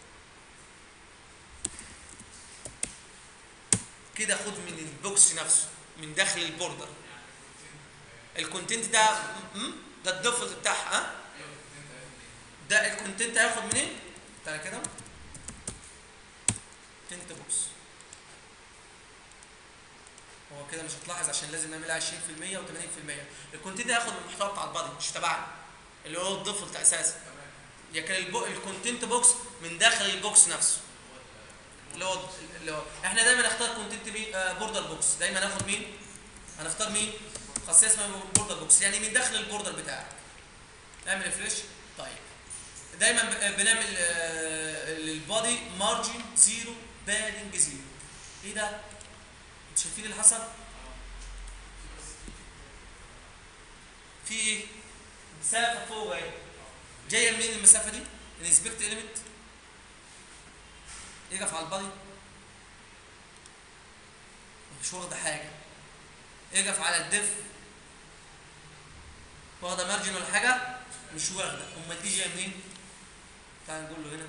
كده خد من البوكس نفسه من داخل البوردر الكونتنت ده م- ده الديفولت بتاعها ها ده الكونتنت هياخد منين؟ تعالى كده كونتنت بوكس هو كده مش هتلاحظ عشان لازم نعملها 20% و80% الكونتنت هياخد من المحتوى بتاع البادي مش تبعنا اللي هو الديفولت اساسا لكن البو... الكونتنت بوكس من داخل البوكس نفسه اللي هو اللي هو احنا دايما نختار كونتنت مين آه بوردر بوكس دايما ناخد مين هنختار مين خاصيه اسمها بوردر بوكس يعني من داخل البوردر بتاعك اعمل ريفريش طيب دايما ب- بنعمل آه، للبادي مارجن زيرو بادنج زيرو ايه ده انتوا شايفين اللي حصل في ايه مسافه فوق اهي جايه منين المسافه دي الانسبكت اليمنت يقف على البادي مش واخده حاجه يقف على الدف واخده مارجن ولا حاجه مش واخده امال دي جايه منين تعال نقول له هنا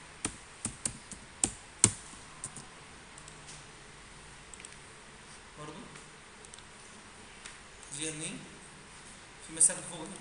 برضو دي جايه منين في مسافه فوق هنا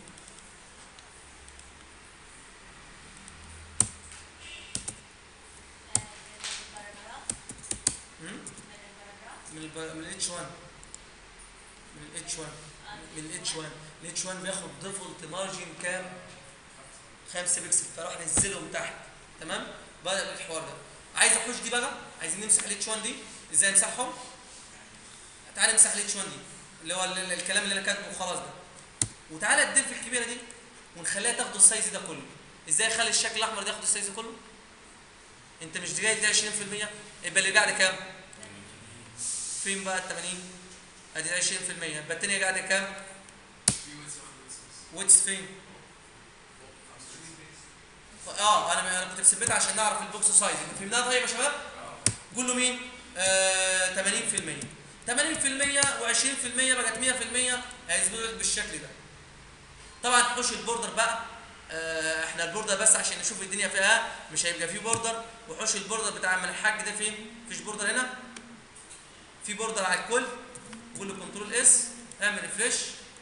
هم؟ من الب... من الاتش 1 من الاتش 1 من الاتش 1 الاتش 1 بياخد ديفولت مارجن كام 5 بكسل فراح نزلهم تحت تمام بدا بالحوار ده عايز احوش دي بقى عايزين نمسح الاتش 1 دي ازاي امسحهم تعالى امسح الاتش 1 دي اللي هو ال- ال- الكلام اللي انا كاتبه وخلاص ده وتعالى الديف الكبيره دي ونخليها تاخد السايز ده كله ازاي اخلي الشكل الاحمر ده ياخد السايز ده كله انت مش جاي ده 20% يبقى اللي قاعده كام فين بقى ال 80 ادي 20% يبقى الثانيه قاعده كام في ويتس واخد ويتس بس. ويتس فين فوق 25 بيس. اه انا انا كنت مثبتها عشان نعرف البوكس سايز فهمناها طيب يا شباب اه. قول له مين آه 80% 80% و20% بقت 100% هيثبتوا لك بالشكل ده طبعا حوش البوردر بقى آه احنا البوردر بس عشان نشوف الدنيا فيها مش هيبقى فيه بوردر وحوش البوردر بتاع من الحاج ده فين مفيش بوردر هنا في بوردر على الكل قول له كنترول اس اعمل ريفريش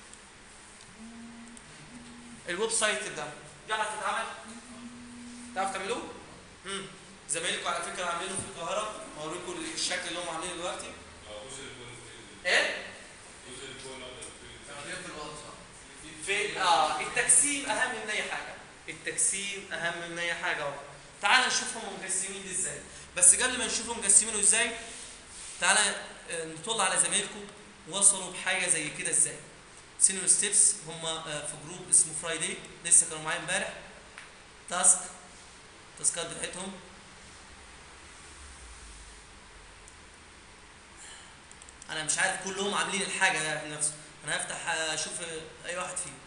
الويب سايت ده يعرف يتعمل تعرف تعملوه امم زمايلكم على فكره عاملينه في القاهره اوريكم الشكل اللي هم عاملينه دلوقتي ايه تغيير في الوضع صح؟ في اه التقسيم اهم من اي حاجه التقسيم اهم من اي حاجه اهو تعال نشوفهم مقسمين دي ازاي بس قبل ما نشوفهم مقسمينه ازاي تعال آه، نطل على زمايلكم وصلوا بحاجه زي كده ازاي سينيور ستيبس هم آه، في جروب اسمه فرايداي لسه كانوا معايا امبارح تاسك التاسكات بتاعتهم انا مش عارف كلهم عاملين الحاجه ده نفسه انا هفتح آه، اشوف آه، اي واحد فيهم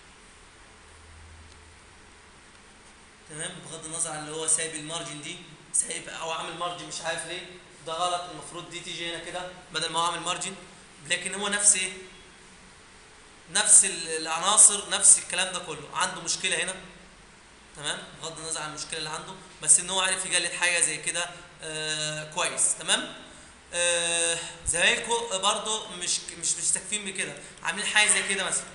تمام بغض النظر عن اللي هو سايب المارجن دي سايب او عامل مارجن مش عارف ليه ده غلط المفروض دي تيجي هنا كده بدل ما هو عامل مارجن لكن هو نفس ايه نفس ال- العناصر نفس الكلام ده كله عنده مشكله هنا تمام بغض النظر عن المشكله اللي عنده بس ان هو عارف يجلد حاجه زي كده آه كويس تمام آه زمايلكم برضه مش مش مستكفين بكده عاملين حاجه زي كده مثلا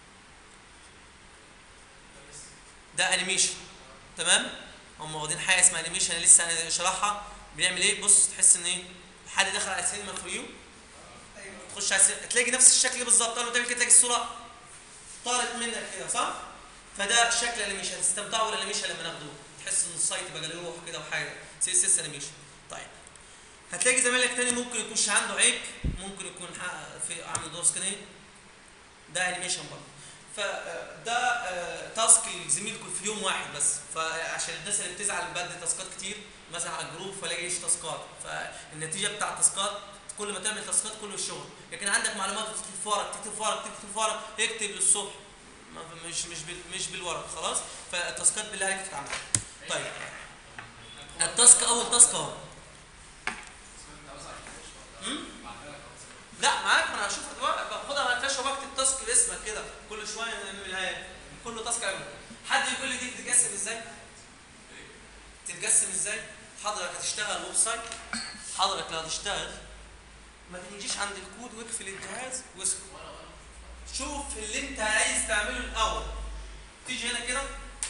ده انيميشن تمام هم واخدين حاجه اسمها انيميشن أنا لسه انا شرحها بيعمل ايه بص تحس ان ايه حد دخل على سينما فريو تخش على سينما تلاقي نفس الشكل بالظبط اول ما تعمل كده تلاقي الصوره طارت منك كده صح فده شكل انيميشن هتستمتعوا بالانيميشن لما ناخدوه تحس ان السايت بقى له روح كده وحاجه سي اس اس انيميشن طيب هتلاقي زميلك تاني ممكن يكونش عنده عيب ممكن يكون حقق في عامل دور سكرين ده انيميشن برضه فده آه، تاسك لزميلكم في يوم واحد بس فعشان الناس اللي بتزعل بدي تاسكات كتير مثلا على الجروب فلاقي ايش تاسكات فالنتيجه بتاع التاسكات كل ما تعمل تاسكات كل الشغل لكن عندك معلومات تكتب في ورق تكتب في ورق تكتب في ورق اكتب للصبح ما- مش مش بال- مش بالورق خلاص فالتاسكات بالله عليك تتعمل طيب التاسك اول تاسك اهو مم؟ لا معاك ما انا هشوفها دلوقتي باخدها على الفلاشه وبكتب تاسك باسمك كده كل شويه نعملها ايه كله تاسك اعمله حد يقول لي دي بتتقسم ازاي؟ تتقسم ازاي؟ حضرتك هتشتغل ويب سايت حضرتك لو هتشتغل ما تجيش عند الكود واقفل الجهاز واسكت شوف اللي انت عايز تعمله الاول تيجي هنا كده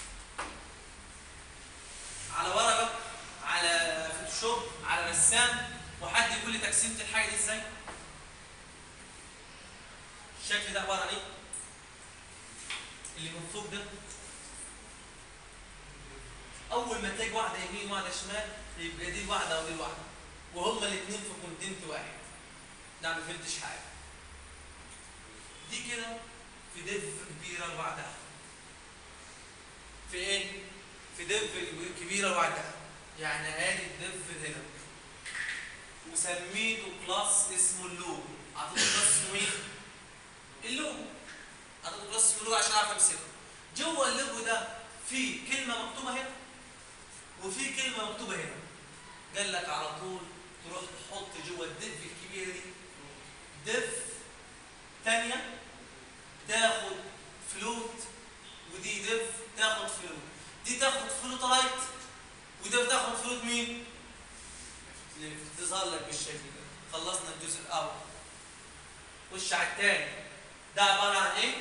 على ورقه على فوتوشوب على رسام وحد يقول لي تقسيمه الحاجه دي ازاي؟ الشكل ده عباره عن ايه؟ اللي من فوق ده اول ما تلاقي واحده يمين وواحده شمال يبقى دي واحده ودي واحده وهما الاثنين في كونتنت واحد ده ما فهمتش حاجه دي كده في ديف كبيره لوحدها في ايه؟ في ديف كبيره لوحدها يعني ادي الديف هنا وسميته كلاس اسمه اللوجو اعطيته كلاس اسمه ايه؟ اللوجو اعطيته كلاس اسمه اللوجو عشان اعرف امسكه جوه اللوجو ده في كلمه مكتوبه هنا وفي كلمه مكتوبه هنا قال لك على طول تروح تحط جوه الدف الكبيره دي دف ثانيه تاخد فلوت ودي دف تاخد فلوت دي تاخد فلوت لايت ودي بتاخد فلوت مين؟ اللي بتظهر لك بالشكل ده خلصنا الجزء الاول خش على الثاني ده عباره عن ايه؟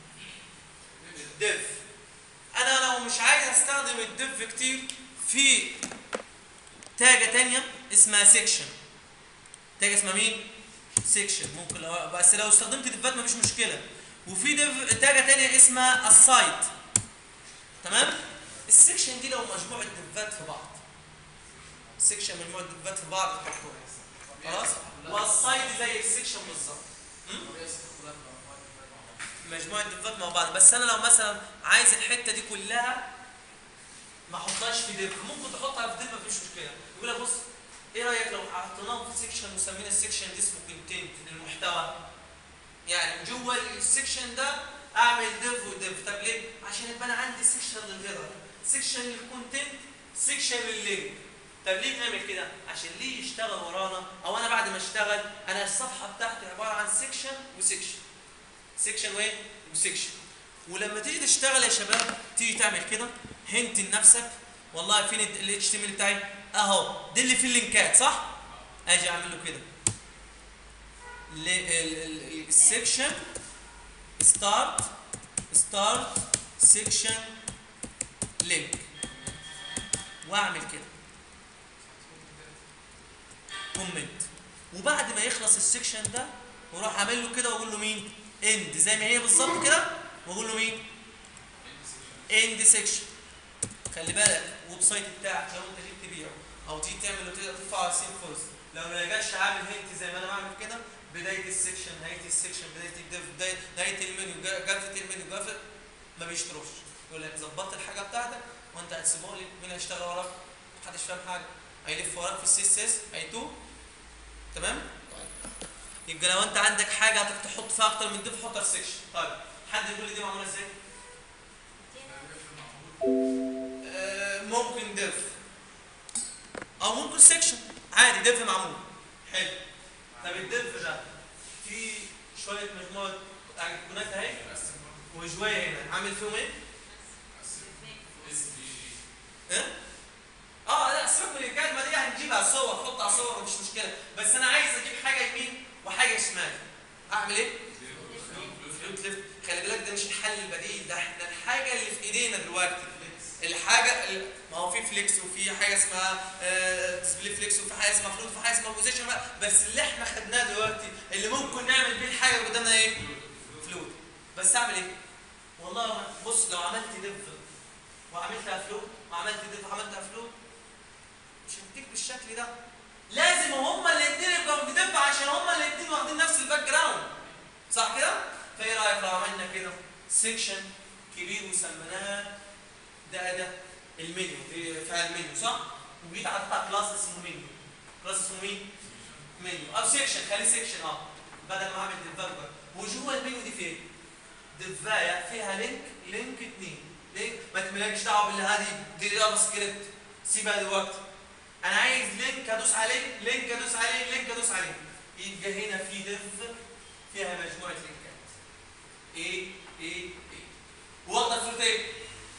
الدف انا لو مش عايز استخدم الدف كتير في تاجة تانية اسمها سيكشن تاجة اسمها مين؟ سيكشن ممكن لو بس لو استخدمت دفات مفيش مشكلة وفي دف تاجة تانية اسمها السايت تمام؟ السيكشن دي لو مجموعة دفات في بعض السيكشن مجموعة دفات في بعض تحطوها خلاص والسايد زي السكشن بالظبط مجموعه ديفات مع بعض بس انا لو مثلا عايز الحته دي كلها ما احطهاش في ديف ممكن تحطها في ديف مفيش مشكله يقول لك بص ايه رايك لو حطيناه في سيكشن وسمينا السيكشن دي اسمه كونتنت للمحتوى يعني جوه السيكشن ده اعمل ديف وديف طب ليه عشان يبقى انا عندي سيكشن للهيدر سيكشن للكونتنت سيكشن لللينك طب ليه بنعمل كده عشان ليه يشتغل ورانا او انا بعد ما اشتغل انا الصفحه بتاعتي عباره عن سيكشن وسيكشن سيكشن وايه وسيكشن ولما تيجي تشتغل يا شباب تيجي تعمل كده هنت لنفسك والله فين ال HTML بتاعي اهو ده اللي فيه اللينكات صح اجي اعمل له كده السيكشن ستارت ستارت سيكشن لينك واعمل كده كومنت وبعد ما يخلص السيكشن ده وراح اعمل له كده واقول له مين اند زي ما هي بالظبط كده واقول له مين اند سيكشن خلي بالك الويب سايت بتاعك لو انت جيت تبيعه او تيجي تعمل له ترفع على سين فورس لو ما لقاش عامل هنت زي ما انا بعمل كده بدايه السكشن نهايه السكشن بدايه الديف بدايه نهايه المنيو جا- جافه المنيو جافه ما بيشتروش يقول لك ظبطت الحاجه بتاعتك وانت هتسيبه لي مين هيشتغل وراك؟ محدش فاهم حاجه هيلف وراك في السي اس اس هيتوه تمام؟ يبقى لو انت عندك حاجه هتروح تحط فيها اكتر من ديف حطها في سكشن طيب حد يقول لي دي معموله ازاي؟ آه، ممكن ديف او ممكن سيكشن عادي ديف معمول حلو طب الديف ده في شويه مجموعه ايقونات اهي وشويه هنا عامل فيهم ايه؟ ايه؟ اه لا سيبك من الكلمه دي هنجيبها صور حطها صور مفيش مشكله بس انا عايز اجيب حاجه يمين وحاجه شمال اعمل ايه؟ فلوت ليفت خلي بالك ده مش الحل البديل ده احنا الحاجه اللي في ايدينا دلوقتي الحاجه ال- ما هو في فليكس وفي حاجه اسمها ديسبلاي فليكس وفي حاجه اسمها فلوت وفي حاجه اسمها بوزيشن بس اللي احنا خدناه دلوقتي اللي ممكن نعمل بيه الحاجه اللي قدامنا ايه؟ فلوت بس اعمل ايه؟ والله بص لو عملت ديف وعملتها فلوت وعملت ديف وعملتها فلوت مش هتديك بالشكل ده لازم هما الاثنين يبقوا في ديف عشان هما الاثنين واخدين نفس الباك جراوند صح كده؟ فايه رايك لو عملنا كده سيكشن كبير وسميناه ده ده المنيو في فعل المنيو صح؟ وجيت حطيت كلاس اسمه منيو كلاس اسمه مين؟ منيو او سيكشن خليه سيكشن اه بدل ما اعمل ديفلوبر وجوه المنيو دي فين؟ دفايه فيها لينك لينك اتنين لينك ما تملكش دعوه باللي هذه دي جافا سكريبت سيبها دلوقتي انا عايز لينك ادوس عليه لينك ادوس عليه لينك ادوس عليه يبقى هنا في ديف فيها مجموعه لينكات ايه ايه ايه واخده فلوت ايه؟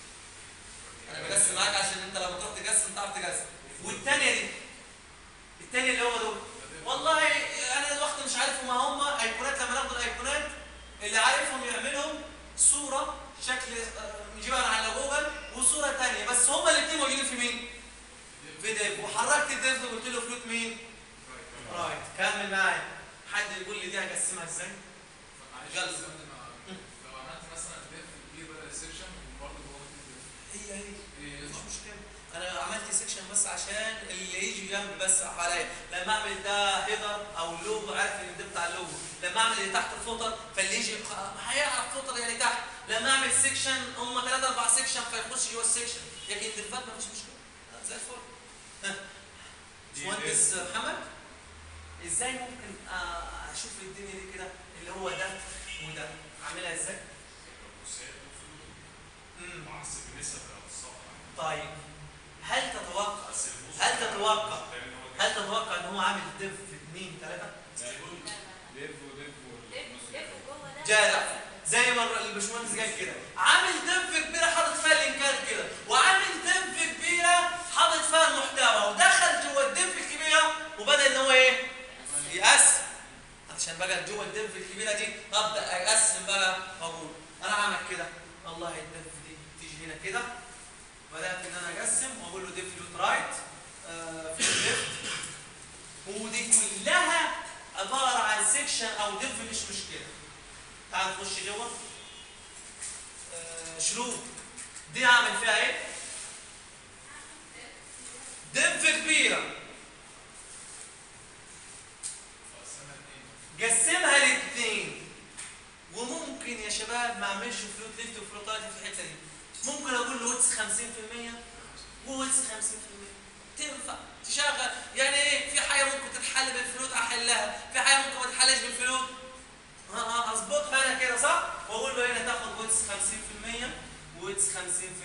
انا بقسم معاك عشان انت لما تروح تقسم تعرف تقسم والثانيه دي الثانيه اللي هو دول والله انا الوقت مش عارف ما هم ايقونات لما ناخد الايقونات اللي عارفهم يعملهم صوره شكل آه، نجيبها على جوجل وصوره ثانيه بس هم الاثنين موجودين في مين؟ في ديف وحركت الديف وقلت له فلوت مين؟ رايت كمل معايا حد يقول لي دي هقسمها ازاي؟ يلا. لو عملت مثلا ديف كبير بدل السكشن وبرضه هو هي هي ايه مفيش مشكله انا عملت سيكشن بس عشان اللي يجي جنب بس عليا لما اعمل ده هيدر او لوجو عارف ان ده بتاع اللوجو لما اعمل اللي تحت الفوتر فاللي يجي خ- هيعرف فوتر يعني تحت لما اعمل سيكشن هم ثلاثة اربع سيكشن فيخش جوه السيكشن لكن الدفات مفيش مشكله زي الفل ها. باشمهندس محمد ازاي ممكن آه، اشوف الدنيا دي كده اللي هو ده وده اعملها ازاي؟ مم. طيب هل تتوقع هل تتوقع هل تتوقع ان هو عامل ديف في 2 3 ديف وديف جدع زي ما الباشمهندس قال كده عامل ديف كبيره حاطط فيها لينكات كده وعامل ديف كبيره حاطط فيها المحتوى ودخل جوه الديف الكبيره وبدا ان هو ايه يقسم عشان بقى جوه الديف الكبيره دي ابدا اقسم بقى واقول انا هعمل كده والله الديف دي تيجي هنا كده بدات ان انا اقسم واقول له ديف لوت رايت آه في الليفت ودي كلها عباره عن سيكشن او ديف مش مشكله تعال نخش جوه آه شروط دي اعمل فيها ايه؟ ديف كبيره ما اعملش فلوت ليفت وفلوت رايت في الحته دي ممكن اقول له ويتس 50% وويتس 50% تنفع تشغل يعني ايه في حاجه ممكن تتحل بالفلوت احلها في حاجه ممكن ما تتحلش بالفلوت ها ها اظبطها انا كده صح واقول له هنا تاخد ويتس 50% ويتس 50%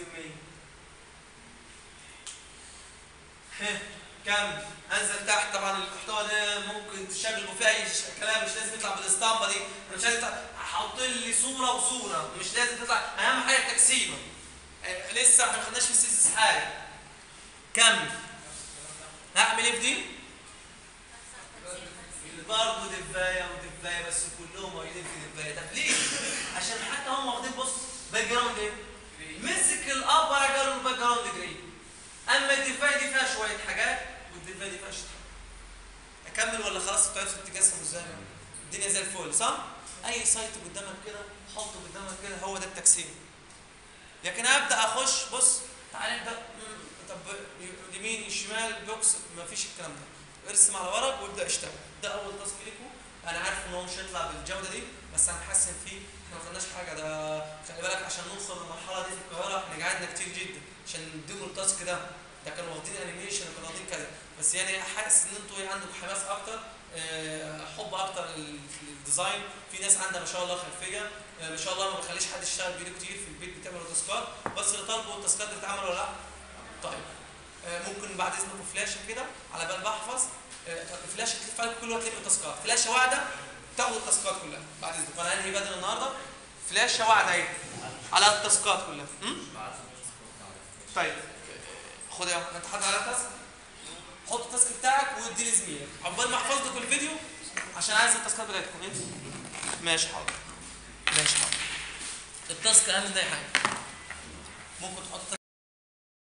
ها كمل انزل تحت طبعا المحتوى ده ممكن تشغله فيه اي ش- كلام مش لازم يطلع بالاسطمبه دي انا مش عايز يطلع هحط لي صوره وصوره مش لازم تطلع اهم حاجه التجسيمه آه، لسه احنا ما خدناش في السيسس حاجه كمل هعمل ايه في دي؟ برضه دفايه ودفايه بس كلهم واخدين في دفايه طب ليه؟ عشان حتى هم واخدين بص باك جراوند ايه؟ مسك الابر قالوا الباك جراوند جرين اما الدفايه دي فيها شويه حاجات والدفايه دي فيها شويه حاجات. اكمل ولا خلاص انتوا عرفتوا تتجسموا ازاي؟ الدنيا زي الفل صح؟ اي سايت قدامك كده حطه قدامك كده هو ده التجسيم لكن ابدا اخش بص تعالى ابدا مم، طب يمين شمال بوكس مفيش الكلام ده ارسم على ورق وابدا اشتغل ده اول تاسك ليكم انا عارف ان هو مش هيطلع بالجوده دي بس هنحسن فيه احنا ما خدناش حاجه ده خلي بالك عشان نوصل للمرحله دي في القاهره احنا قعدنا كتير جدا عشان نديهم التاسك ده ده كانوا واخدين انيميشن وكانوا واخدين كذا بس يعني حاسس ان انتوا إيه عندكم حماس اكتر آه، حب اكتر لل- للديزاين في ناس عندها ما شاء الله خلفيه آه، ما شاء الله ما بخليش حد يشتغل بايده كتير في البيت بتعملوا تاسكات بس اللي طالبوا التاسكات دي بتتعمل ولا لا طيب آه، ممكن بعد اذنكم فلاشه كده على بال بحفظ آه، فلاشه تلف عليكم كل وقت تلم التاسكات فلاشه واحده تاخد التاسكات كلها بعد اذنكم انا هنهي بدل النهارده فلاشه واحده اهي على التاسكات كلها م? طيب خد يا انت حاطط على التاسك حط التاسك بتاعك واديه لزميلك عقبال ما احفظ لكم الفيديو عشان عايز التاسكات بتاعتكم ايه ماشي حاضر ماشي حاضر التاسك اهم من اي حاجه ممكن تحط